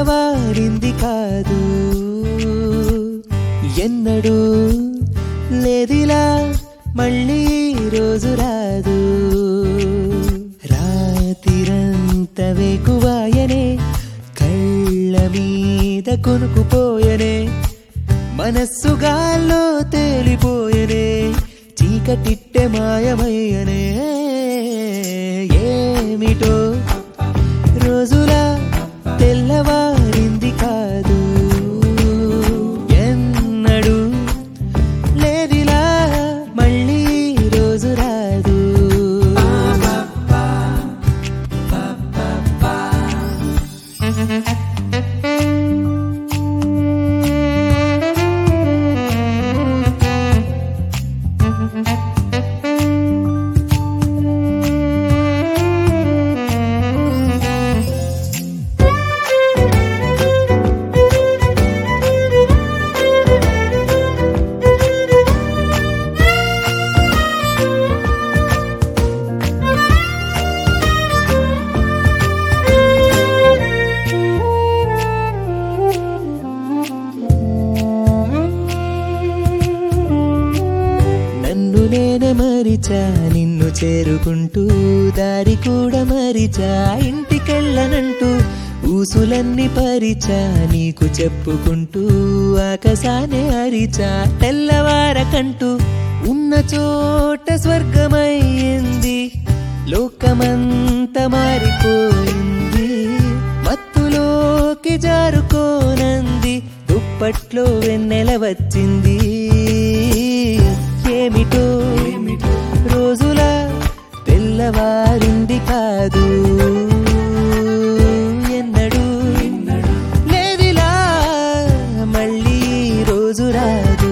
తెల్లవారింది కాదు ఎన్నడూ లేదిలా మళ్ళీ ఈ రోజు రాదు రాతిరంత వేకువాయనే కళ్ళ మీద కొనుకుపోయనే మనస్సు గాల్లో తేలిపోయనే చీకటిట్టె మాయమయ్యనే ఏమిటో రోజులా తెల్లవారింది కాదు ఎన్నడు లేదిలా మళ్ళీ ఈ రోజు రాదు నన్ను నేనే మరిచా నిన్ను చేరుకుంటూ దారి కూడా మరిచా ఇంటికెళ్ళనంటూ ఊసులన్నీ పరిచా నీకు చెప్పుకుంటూ ఆకాశానే అరిచా తెల్లవారకంటూ ఉన్న చోట స్వర్గమయ్యింది లోకమంత మారిపోయింది మత్తులోకి జారుకోనంది దుప్పట్లో వెన్నెల వచ్చింది ఏమిటో రోజులా తెల్లవారింది కాదు ఎన్నడూ లేదిలా మళ్ళీ ఈ రోజు రాదు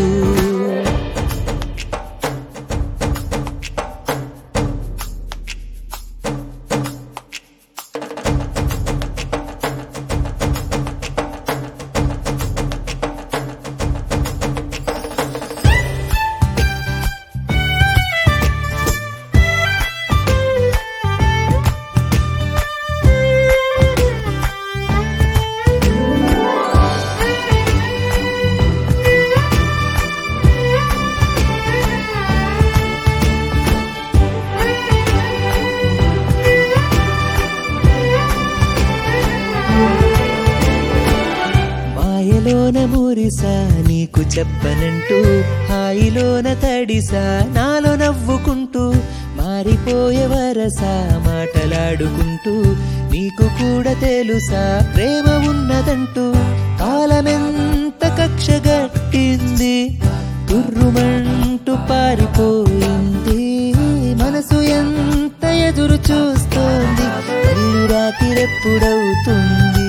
మాయలోన మురిసా నీకు చెప్పనంటూ హాయిలోన తడిసా నాలో నవ్వుకుంటూ మారిపోయే వరసా మాటలాడుకుంటూ నీకు కూడా తెలుసా ప్రేమ ఉన్నదంటూ కాలమెంత కక్ష గట్టింది తుర్రుమంటూ పారిపోయింది మనసు ఎంత ఎదురు చూస్తోంది మళ్ళీ రాత్రి ఎప్పుడవుతుంది